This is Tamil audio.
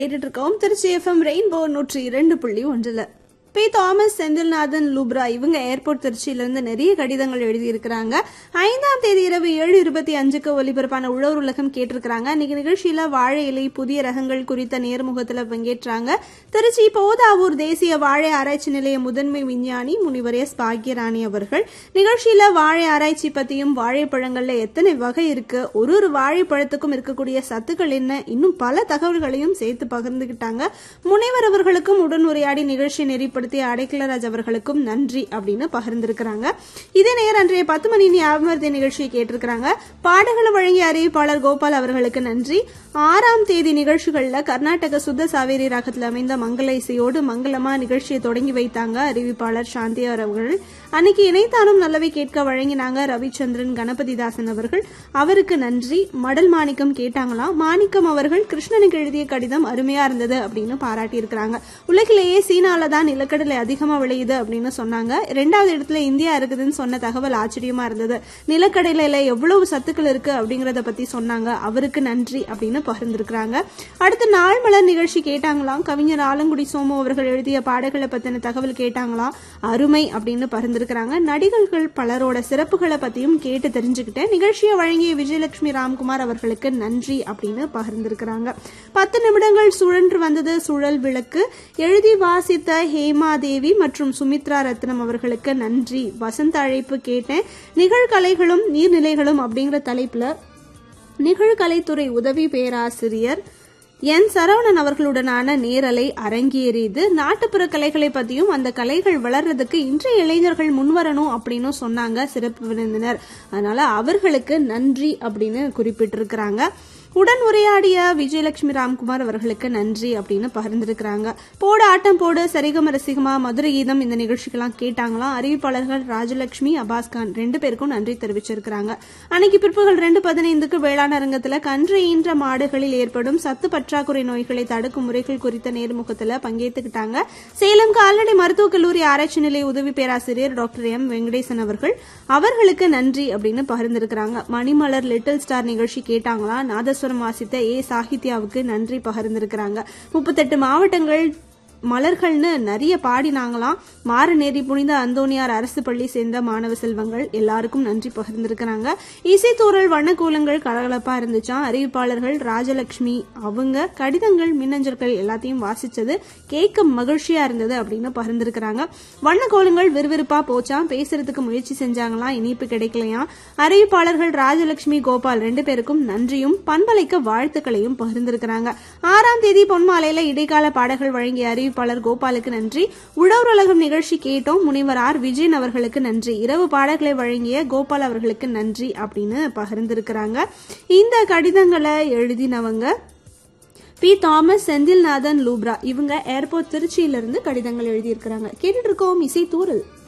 கேட்டுட்டு இருக்கோம் திருச்சி எஃப்எம் ரெயின்போ நூற்றி இரண்டு புள்ளி ஒன்றுல பி தாமஸ் செந்தில்நாதன் லூப்ரா இவங்க ஏர்போர்ட் திருச்சியிலிருந்து நிறைய கடிதங்கள் எழுதியிருக்கிறாங்க ஐந்தாம் தேதி இரவு ஏழு இருபத்தி அஞ்சுக்கு ஒலிபரப்பான உழவர் உலகம் கேட்டிருக்கிறாங்க இன்னைக்கு நிகழ்ச்சியில வாழை இலை புதிய ரகங்கள் குறித்த நேர்முகத்துல பங்கேற்றாங்க திருச்சி போதாவூர் தேசிய வாழை ஆராய்ச்சி நிலைய முதன்மை விஞ்ஞானி முனிவர் எஸ் பாக்யராணி அவர்கள் நிகழ்ச்சியில வாழை ஆராய்ச்சி பத்தியும் வாழைப்பழங்கள்ல எத்தனை வகை இருக்கு ஒரு ஒரு வாழைப்பழத்துக்கும் இருக்கக்கூடிய சத்துக்கள் என்ன இன்னும் பல தகவல்களையும் சேர்த்து பகிர்ந்துகிட்டாங்க முனைவர் அவர்களுக்கும் உடனுரையாடி நிகழ்ச்சி நெறிப்படுத்திய அடைக்கலராஜ் அவர்களுக்கும் நன்றி அப்படின்னு பகிர்ந்திருக்கிறாங்க இதே நேரம் அன்றைய பத்து மணி ஞாபகத்தை நிகழ்ச்சியை கேட்டிருக்கிறாங்க பாடல்களை வழங்கிய அறிவிப்பாளர் கோபால் அவர்களுக்கு நன்றி ஆறாம் தேதி நிகழ்ச்சிகள்ல கர்நாடக சுத்த சாவேரி ராகத்தில் அமைந்த மங்கள இசையோடு மங்களமா நிகழ்ச்சியை தொடங்கி வைத்தாங்க அறிவிப்பாளர் சாந்தி அவர்கள் அன்னைக்கு இணைத்தானும் நல்லவை கேட்க வழங்கினாங்க ரவிச்சந்திரன் கணபதிதாசன் அவர்கள் அவருக்கு நன்றி மடல் மாணிக்கம் கேட்டாங்களாம் மாணிக்கம் அவர்கள் கிருஷ்ணனுக்கு எழுதிய கடிதம் அருமையா இருந்தது அப்படின்னு பாராட்டி இருக்கிறாங்க உலகிலேயே சீனால தான் நிலக்கடலை அதிகமா விளையுது அப்படின்னு சொன்னாங்க ரெண்டாவது இடத்துல இந்தியா இருக்குதுன்னு சொன்ன தகவல் ஆச்சரியமா இருந்தது நிலக்கடலையில எவ்வளவு சத்துக்கள் இருக்கு அப்படிங்கறத பத்தி சொன்னாங்க அவருக்கு நன்றி அப்படின்னு பகிர்ந்திருக்கிறாங்க அடுத்து நாள் மலர் நிகழ்ச்சி கேட்டாங்களாம் கவிஞர் ஆலங்குடி சோமு அவர்கள் எழுதிய பாடல்களை பத்தின தகவல் கேட்டாங்களாம் அருமை அப்படின்னு பகிர்ந்திருக்கிறாங்க நடிகர்கள் பலரோட சிறப்புகளை பத்தியும் கேட்டு தெரிஞ்சுக்கிட்டேன் நிகழ்ச்சியை வழங்கிய விஜயலட்சுமி ராம்குமார் அவர்களுக்கு நன்றி அப்படின்னு பகிர்ந்திருக்கிறாங்க பத்து நிமிடங்கள் சுழன்று வந்தது சுழல் விளக்கு எழுதி வாசித்த ஹேமா தேவி மற்றும் சுமித்ரா ரத்னம் அவர்களுக்கு நன்றி வசந்த அழைப்பு கேட்டேன் நிகழ்கலைகளும் நீர்நிலைகளும் அப்படிங்கிற தலைப்புல நிகழ்கலைத்துறை உதவி பேராசிரியர் என் சரவணன் அவர்களுடனான நேரலை அரங்கேறியது நாட்டுப்புற கலைகளை பத்தியும் அந்த கலைகள் வளர்றதுக்கு இன்றைய இளைஞர்கள் முன்வரணும் அப்படின்னு சொன்னாங்க சிறப்பு விருந்தினர் அதனால அவர்களுக்கு நன்றி அப்படின்னு குறிப்பிட்டிருக்கிறாங்க உடன் உரையாடிய விஜயலட்சுமி ராம்குமார் அவர்களுக்கு நன்றி அப்படின்னு பகிர்ந்திருக்கிறாங்க போடு ஆட்டம் போடு சரிகம ரசிகமா மதுரை கீதம் இந்த நிகழ்ச்சிக்கெல்லாம் கேட்டாங்களாம் அறிவிப்பாளர்கள் ராஜலட்சுமி அபாஸ்கான் ரெண்டு பேருக்கும் நன்றி தெரிவிச்சிருக்கிறாங்க அன்னைக்கு பிற்பகல் ரெண்டு பதினைந்துக்கு வேளாண் அரங்கத்துல கன்று ஈன்ற மாடுகளில் ஏற்படும் சத்து பற்றாக்குறை நோய்களை தடுக்கும் முறைகள் குறித்த நேர்முகத்துல பங்கேற்றுக்கிட்டாங்க சேலம் கால்நடை மருத்துவக் கல்லூரி ஆராய்ச்சி நிலைய உதவி பேராசிரியர் டாக்டர் எம் வெங்கடேசன் அவர்கள் அவர்களுக்கு நன்றி அப்படின்னு பகிர்ந்திருக்கிறாங்க மணிமலர் லிட்டில் ஸ்டார் நிகழ்ச்சி கேட்டாங்களா நாதஸ்வரம் வாசித்த ஏ சாகித்யாவுக்கு நன்றி பகிர்ந்திருக்கிறாங்க முப்பத்தெட்டு மாவட்டங்கள் மலர்கள்னு நிறைய பாடினாங்களாம் மாரநேரி புனித அந்தோனியார் அரசு பள்ளி சேர்ந்த மாணவ செல்வங்கள் எல்லாருக்கும் நன்றி பகிர்ந்திருக்கிறாங்க இசைத்தூரல் வண்ணக்கூலங்கள் கலகலப்பா இருந்துச்சாம் அறிவிப்பாளர்கள் ராஜலட்சுமி அவங்க கடிதங்கள் மின்னஞ்சல்கள் எல்லாத்தையும் வாசிச்சது கேட்க மகிழ்ச்சியா இருந்தது அப்படின்னு பகிர்ந்திருக்கிறாங்க வண்ணக்கோலங்கள் விறுவிறுப்பா போச்சாம் பேசுறதுக்கு முயற்சி செஞ்சாங்களாம் இனிப்பு கிடைக்கலையாம் அறிவிப்பாளர்கள் ராஜலட்சுமி கோபால் ரெண்டு பேருக்கும் நன்றியும் பண்பலைக்கு வாழ்த்துக்களையும் பகிர்ந்திருக்கிறாங்க ஆறாம் தேதி பொன்மாலையில இடைக்கால பாடல்கள் வழங்கிய அறிவிப்பாளர் கோபாலுக்கு நன்றி உழவர் உலகம் நிகழ்ச்சி கேட்டோம் முனைவர் ஆர் விஜயன் அவர்களுக்கு நன்றி இரவு பாடல்களை வழங்கிய கோபால் அவர்களுக்கு நன்றி அப்படின்னு பகிர்ந்திருக்கிறாங்க இந்த கடிதங்களை எழுதினவங்க பி தாமஸ் செந்தில்நாதன் லூப்ரா இவங்க ஏர்போர்ட் திருச்சியிலிருந்து கடிதங்கள் எழுதியிருக்கிறாங்க கேட்டுட்டு இருக்கோம் இசை தூரல்